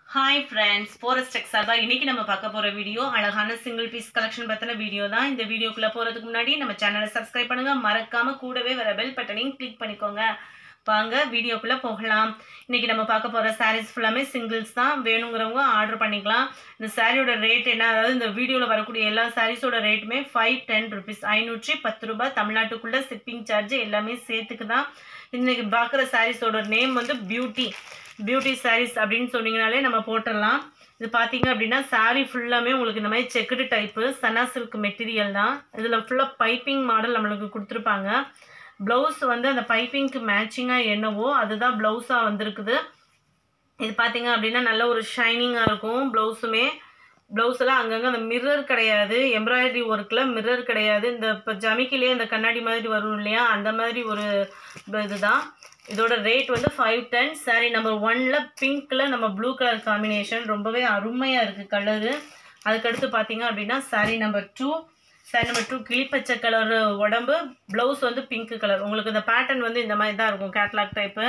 hi friends porous tech சார்பா இன்னைக்கு நம்ம பார்க்க போற வீடியோ அழகான சிங்கிள் பீஸ் கலெக்ஷன் பத்தின வீடியோ தான் இந்த வீடியோக்குள்ள போறதுக்கு முன்னாடி நம்ம சேனலை சப்ஸ்கிரைப் பண்ணுங்க மறக்காம கூடவே வர பெல் பட்டனையும் கிளிக் பண்ணிக்கோங்க வாங்க வீடியோக்குள்ள போகலாம் இன்னைக்கு நம்ம பார்க்க போற சாரீஸ் ஃபுல்லாமே சிங்கிள்ஸ் தான் வேணுங்கிறவங்க ஆர்டர் பண்ணிக்கலாம் இந்த சாரியோட ரேட் என்ன அதாவது இந்த வீடியோவில் வரக்கூடிய எல்லா சாரீஸோட ரேட்டுமே ஃபைவ் டென் ருபீஸ் ஐநூற்றி பத்து ரூபாய் தமிழ்நாட்டுக்குள்ள ஷிப்பிங் சார்ஜ் எல்லாமே சேர்த்துக்கு தான் இன்னைக்கு பார்க்குற சாரீஸோட நேம் வந்து பியூட்டி பியூட்டி சாரீஸ் அப்படின்னு சொன்னீங்கனாலே நம்ம போட்டுடலாம் இது பார்த்தீங்க அப்படின்னா saree ஃபுல்லாமே உங்களுக்கு இந்த மாதிரி செக்குடு டைப்பு சனா சில்க் மெட்டீரியல் தான் இதில் ஃபுல்லாக பைப்பிங் மாடல் நம்மளுக்கு கொடுத்துருப்பாங்க ப்ளவுஸ் வந்து அந்த பைப்பிங்க்கு மேட்சிங்காக என்னவோ அதுதான் ப்ளவுஸாக வந்திருக்குது இது பார்த்தீங்க அப்படின்னா நல்ல ஒரு ஷைனிங்காக இருக்கும் ப்ளவுஸுமே ப்ளவுஸ்லாம் அங்கங்கே அந்த மிரர் கிடையாது எம்ப்ராய்டரி ஒர்க்கில் மிரர் கிடையாது இந்த இப்போ ஜமிக்கிலே இந்த கண்ணாடி மாதிரி வரும் இல்லையா அந்த மாதிரி ஒரு இதுதான் இதோட ரேட் வந்து ஃபைவ் டென் சாரி நம்பர் ஒனில் பிங்க்கில் நம்ம ப்ளூ கலர் காம்பினேஷன் ரொம்பவே அருமையாக இருக்குது கலரு அதுக்கடுத்து பார்த்தீங்க அப்படின்னா sari number two sari number two கிளிப்பச்சை கலர் உடம்பு ப்ளவுஸ் வந்து பிங்க் கலர் உங்களுக்கு இந்த பேட்டர்ன் வந்து இந்த மாதிரி தான் இருக்கும் catalogue type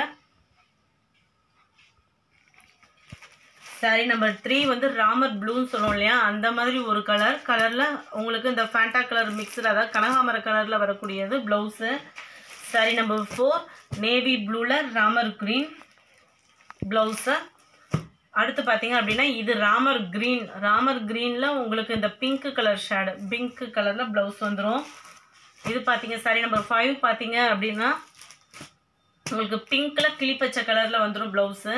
sari number three வந்து ராமர் ப்ளூன்னு சொல்லுவோம் இல்லையா அந்த மாதிரி ஒரு கலர் கலரில் உங்களுக்கு இந்த ஃபேண்டா கலர் மிக்சர் அதாவது கனகாமர கலரில் வரக்கூடியது blouse sari number four navy ப்ளூவில் ராமர் க்ரீன் ப்ளவுஸு அடுத்து பார்த்தீங்க அப்படின்னா இது ராமர் க்ரீன் ராமர் க்ரீனில் உங்களுக்கு இந்த பிங்க் கலர் ஷேடு பிங்க் கலரில் ப்ளவுஸ் வந்துடும் இது பார்த்தீங்க சாரி நம்பர் ஃபைவ் பார்த்தீங்க அப்படின்னா உங்களுக்கு பிங்க்கில் கிளிப்பச்சை கலரில் வந்துடும் ப்ளவுஸு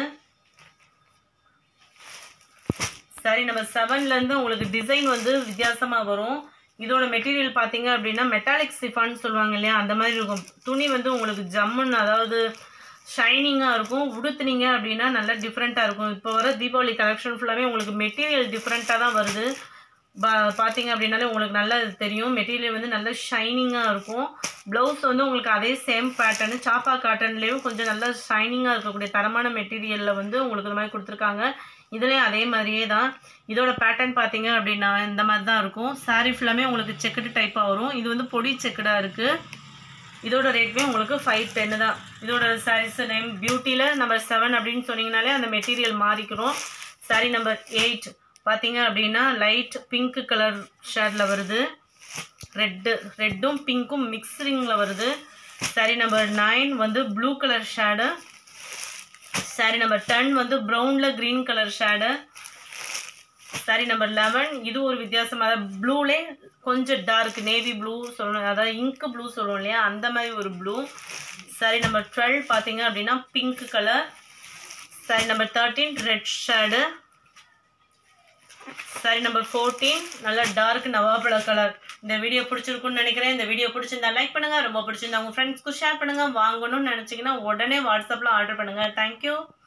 சாரி நம்பர் செவன்லேருந்து உங்களுக்கு டிசைன் வந்து வித்தியாசமாக வரும் இதோட மெட்டீரியல் பார்த்தீங்க அப்படின்னா மெட்டாலிக் சிஃபான்னு சொல்லுவாங்க இல்லையா அந்த மாதிரி இருக்கும் துணி வந்து உங்களுக்கு ஜம்முன்னு அதாவது ஷைனிங்காக இருக்கும் உடுத்துனீங்க அப்படின்னா நல்லா டிஃப்ரெண்ட்டாக இருக்கும் இப்போ வர தீபாவளி கலெக்ஷன் ஃபுல்லாகவே உங்களுக்கு மெட்டீரியல் டிஃப்ரெண்ட்டாக தான் வருது பா பார்த்தீங்க அப்படின்னாலே உங்களுக்கு நல்லா இது தெரியும் மெட்டீரியல் வந்து நல்லா ஷைனிங்காக இருக்கும் ப்ளவுஸ் வந்து உங்களுக்கு அதே சேம் பேட்டர்னு சாப்பா காட்டன்லேயும் கொஞ்சம் நல்லா ஷைனிங்காக இருக்கக்கூடிய தரமான மெட்டீரியலில் வந்து உங்களுக்கு இந்த மாதிரி கொடுத்துருக்காங்க இதுலேயும் அதே மாதிரியே தான் இதோட பேட்டர்ன் பார்த்தீங்க அப்படின்னா இந்த மாதிரி தான் இருக்கும் saree ஃபுல்லாமே உங்களுக்கு செக்குடு டைப்பாக வரும் இது வந்து பொடி செக்குடாக இருக்குது இதோட ரேட்மே உங்களுக்கு ஃபைவ் டென்னு தான் இதோட சாரீஸ் நேம் பியூட்டியில் நம்பர் செவன் அப்படின்னு சொன்னீங்கனாலே அந்த மெட்டீரியல் மாறிக்கிறோம் சாரி நம்பர் எயிட் பார்த்தீங்க அப்படின்னா லைட் பிங்க் கலர் ஷேடில் வருது ரெட்டு ரெட்டும் பிங்க்கும் மிக்ஸிங்கில் வருது சாரி நம்பர் நைன் வந்து blue colour shade sari number ten வந்து ப்ரௌனில் green colour shade sari number eleven இது ஒரு வித்தியாசம் அதாவது ப்ளூலே கொஞ்சம் டார்க் நேவி ப்ளூ சொல்லணும் அதாவது இங்க் ப்ளூ சொல்லுவோம் இல்லையா அந்த மாதிரி ஒரு ப்ளூ சாரி நம்பர் டுவெல் பார்த்தீங்க அப்படின்னா pink colour sari number thirteen red shade sari number fourteen நல்லா டார்க் நவாப்பழ கலர் இந்த வீடியோ பிடிச்சிருக்குன்னு நினைக்கிறேன் இந்த வீடியோ பிடிச்சிருந்தா லைக் பண்ணுங்க ரொம்ப பிடிச்சிருந்தா உங்கள் ஃப்ரெண்ட்ஸ்க்கு ஷேர் பண்ணுங்க வாங்கணும்னு நினச்சிங்கன்னா உடனே வாட்ஸ்அப்பில் ஆர்டர் பண்ணுங்க தேங்க்யூ